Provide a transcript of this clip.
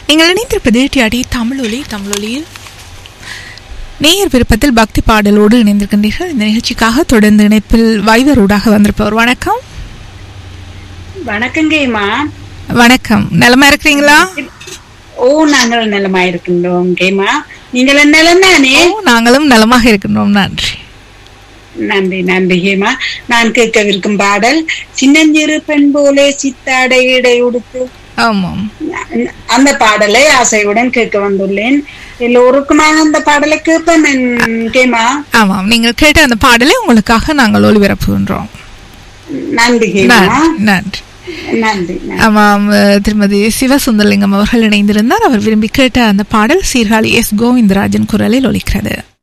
நீங்கள் இணைந்திருப்பது டிஆடி தமிழொலி தமிழொலியில் நேயர் விருப்பத்தில் பக்தி பாடலோடு இணைந்திருக்கின்றீர்கள் இந்த நிகழ்ச்சிக்காக தொடர்ந்து இணைப்பில் வைவரூடாக வந்திருப்பவர் வணக்கம் வணக்கங்கய்மா வணக்கம் நலமா இருக்கிறீங்களா ஓ நாங்கள் நலமா இருக்கின்றோம் கேமா நீங்கள் நலம் தானே ஓ, நாங்களும் நலமாக இருக்கின்றோம் நன்றி நன்றி நன்றி ஹேமா நான் கேட்கவிருக்கும் பாடல் சின்னஞ்சிறு பெண் போலே சித்தாடை இடை உடுத்து ஆமாம் அந்த பாடலை ஆசையுடன் கேட்க வந்துள்ளேன் எல்லோருக்குமாக அந்த பாடலை கேட்பேன் கேமா ஆமாம் நீங்கள் கேட்ட அந்த பாடலை உங்களுக்காக நாங்கள் ஒளிபரப்புகின்றோம் நன்றி ஹேமா நன்றி நன்றி நன்றி நன்றி. ஆமாம் அஹ், திருமதி சிவசுந்தரலிங்கம் அவர்கள் இணைந்திருந்தார் அவர் விரும்பி கேட்ட அந்த பாடல் சீர்காழி எஸ் கோவிந்தராஜன் குரலில் ஒலிக்கிறது